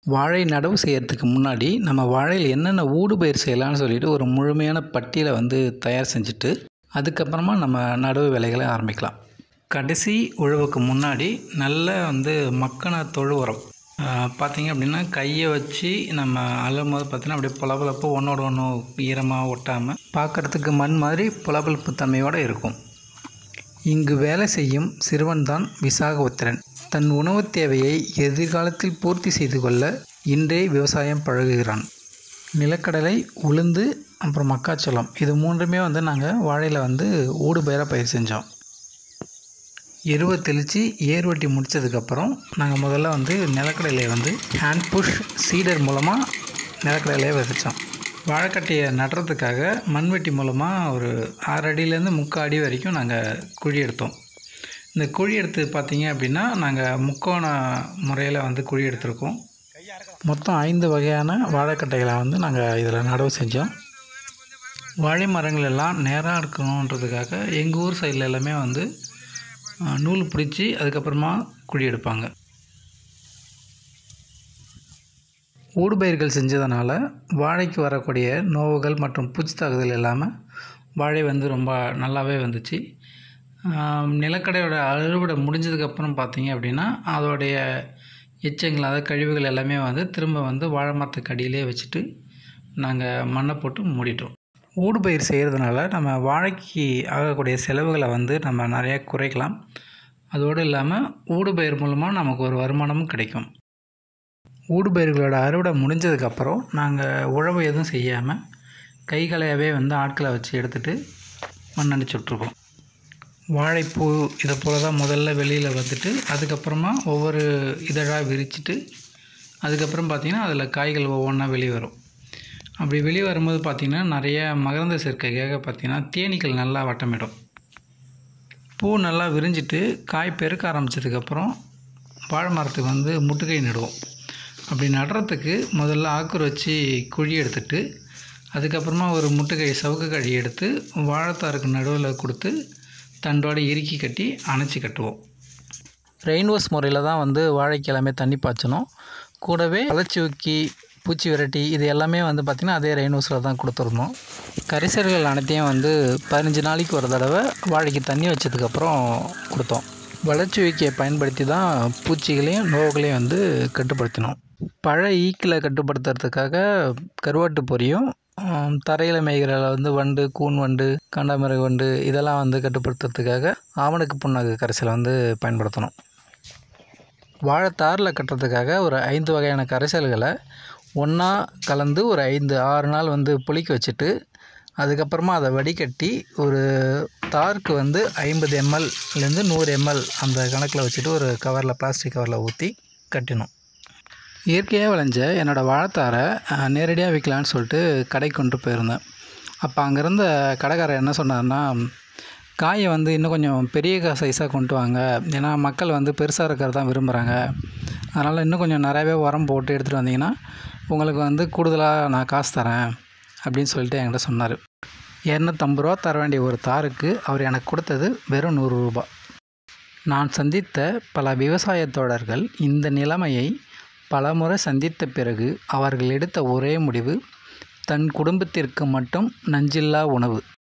வாழை நடவு செய்யறதுக்கு முன்னாடி நம்ம வாழையில் என்னென்ன ஊடுபயிர் செய்யலாம்னு சொல்லிட்டு ஒரு முழுமையான பட்டியலை வந்து தயார் செஞ்சுட்டு அதுக்கப்புறமா நம்ம நடவு வேலைகளை ஆரம்பிக்கலாம் கடைசி உழவுக்கு முன்னாடி நல்ல வந்து மக்கின தொழு உரம் பார்த்தீங்க அப்படின்னா கையை வச்சு நம்ம அள்ளும் போது பார்த்தீங்கன்னா அப்படியே புலபுலப்பு ஒன்றோட ஒன்று ஈரமாக ஒட்டாமல் பார்க்குறதுக்கு மண் மாதிரி புலபுலப்பு தன்மையோடு இருக்கும் இங்கு வேலை செய்யும் சிறுவன்தான் விசாகபுத்திரன் தன் உணவுத் தேவையை எதிர்காலத்தில் பூர்த்தி செய்து கொள்ள இன்றே விவசாயம் பழகுகிறான் நிலக்கடலை உளுந்து அப்புறம் மக்காச்சோளம் இது மூன்றுமே வந்து நாங்கள் வாழையில் வந்து ஊடுபயிராக பயிர் செஞ்சோம் எருவை தெளித்து ஏர் வெட்டி முடித்ததுக்கப்புறம் நாங்கள் முதல்ல வந்து நிலக்கடலையை வந்து ஹேண்ட் புஷ் சீடர் மூலமாக நிலக்கடலையை விதைச்சோம் வாழைக்கட்டையை நடுறதுக்காக மண்வெட்டி மூலமாக ஒரு ஆறு அடியிலேருந்து முக்கால் அடி வரைக்கும் நாங்கள் குழி எடுத்தோம் இந்த குழி எடுத்து பார்த்தீங்க அப்படின்னா நாங்கள் முக்கோண முறையில் வந்து குழி எடுத்திருக்கோம் மொத்தம் ஐந்து வகையான வாழைக்கட்டைகளை வந்து நாங்கள் இதில் நடவு செஞ்சோம் வாழை மரங்கள் எல்லாம் நேராக இருக்கணுன்றதுக்காக எங்கள் ஊர் சைடில் எல்லாமே வந்து நூல் பிடிச்சி அதுக்கப்புறமா குழி எடுப்பாங்க ஊடுபயிர்கள் செஞ்சதுனால வாழைக்கு வரக்கூடிய நோவுகள் மற்றும் பூச்சி தாக்குதல் இல்லாமல் வாழை வந்து ரொம்ப நல்லாவே வந்துச்சு நிலக்கடையோட அறுவடை முடிஞ்சதுக்கப்புறம் பார்த்தீங்க அப்படின்னா அதோடைய எச்சங்கள் அதாவது கழிவுகள் எல்லாமே வந்து திரும்ப வந்து வாழை மரத்துக்கு அடியிலே வச்சுட்டு நாங்கள் மண்ணை போட்டு மூடிட்டோம் ஊடுபயிர் செய்கிறதுனால நம்ம வாழைக்கு ஆகக்கூடிய செலவுகளை வந்து நம்ம நிறையா குறைக்கலாம் அதோடு இல்லாமல் ஊடுபயிர் மூலமாக நமக்கு ஒரு வருமானமும் கிடைக்கும் ஊடுபயிர்களோட அறுவடை முடிஞ்சதுக்கப்புறம் நாங்கள் உழவு எதுவும் செய்யாமல் கைகளையாகவே வந்து ஆட்களை வச்சு எடுத்துகிட்டு மண்ணடிச்சு விட்ருக்கோம் வாழைப்பூ இதை போல் தான் முதல்ல வெளியில் வந்துட்டு அதுக்கப்புறமா ஒவ்வொரு இதழாக விரிச்சிட்டு அதுக்கப்புறம் பார்த்திங்கன்னா அதில் காய்கள் ஒவ்வொன்றா வெளியே வரும் அப்படி வெளியே வரும்போது பார்த்திங்கன்னா நிறைய மகரந்த சேர்க்கைக்காக பார்த்திங்கன்னா தேனீக்கள் நல்லா வட்டமிடும் பூ நல்லா விரிஞ்சிட்டு காய் பெருக்க ஆரம்பித்ததுக்கப்புறம் வாழை மரத்துக்கு வந்து முட்டுக்கை நடுவோம் அப்படி நடுறதுக்கு முதல்ல ஆக்கூர் வச்சு குழி எடுத்துட்டு அதுக்கப்புறமா ஒரு முட்டுக்கை சவுக்கு கழி எடுத்து வாழைத்தாருக்கு நடுவில் கொடுத்து தண்டோடு இறுக்கி கட்டி அணைச்சி கட்டுவோம் ரெயின்வாஷ் முறையில் தான் வந்து வாழைக்கு எல்லாமே தண்ணி பாய்ச்சணும் கூடவே வளர்ச்சி ஊக்கி பூச்சி விரட்டி இது எல்லாமே வந்து பார்த்திங்கன்னா அதே ரெயின்வாஷில் தான் கொடுத்துருந்தோம் கரிசல்கள் அனைத்தையும் வந்து பதினஞ்சு நாளைக்கு ஒரு தடவை வாழைக்கு தண்ணி வச்சதுக்கப்புறம் கொடுத்தோம் வளர்ச்சி ஊக்கியை பயன்படுத்தி தான் பூச்சிகளையும் நோவுகளையும் வந்து கட்டுப்படுத்தினோம் பழ ஈக்கில் கட்டுப்படுத்துறதுக்காக கருவாட்டு பொரியும் தரையில் மேய்கிற வந்து வண்டு கூன் வண்டு காண்டாமிருக வண்டு இதெல்லாம் வந்து கட்டுப்படுத்துறதுக்காக ஆவணுக்கு புண்ணாக்கு கரைசலை வந்து பயன்படுத்தணும் வாழைத்தாரில் கட்டுறதுக்காக ஒரு ஐந்து வகையான கரைசல்களை ஒன்றா கலந்து ஒரு ஐந்து ஆறு நாள் வந்து புளிக்க வச்சுட்டு அதுக்கப்புறமா அதை வடிகட்டி ஒரு தாருக்கு வந்து ஐம்பது எம்எல்லேருந்து நூறு எம்எல் அந்த கணக்கில் வச்சுட்டு ஒரு கவரில் பிளாஸ்டிக் கவரில் ஊற்றி கட்டினோம் இயற்கையாக விளைஞ்ச என்னோடய வாழைத்தாரை நேரடியாக விற்கலான்னு சொல்லிட்டு கடைக்கு கொண்டு போயிருந்தேன் அப்போ அங்கே இருந்த கடைக்காரர் என்ன சொன்னார்னா காயை வந்து இன்னும் கொஞ்சம் பெரிய சைஸாக கொண்டு வாங்க ஏன்னா மக்கள் வந்து பெருசாக இருக்கிறது தான் விரும்புகிறாங்க அதனால் இன்னும் கொஞ்சம் நிறையவே உரம் போட்டு எடுத்துகிட்டு வந்தீங்கன்னா உங்களுக்கு வந்து கூடுதலாக நான் காசு தரேன் அப்படின்னு சொல்லிட்டு என்கிட்ட சொன்னார் இரநூத்தம்பது ரூபா தர வேண்டிய ஒரு தாருக்கு அவர் எனக்கு கொடுத்தது வெறும் நூறு ரூபா நான் சந்தித்த பல விவசாய தோழர்கள் இந்த நிலைமையை பலமுறை சந்தித்த பிறகு அவர்கள் எடுத்த ஒரே முடிவு தன் குடும்பத்திற்கு மட்டும் நஞ்சில்லா உணவு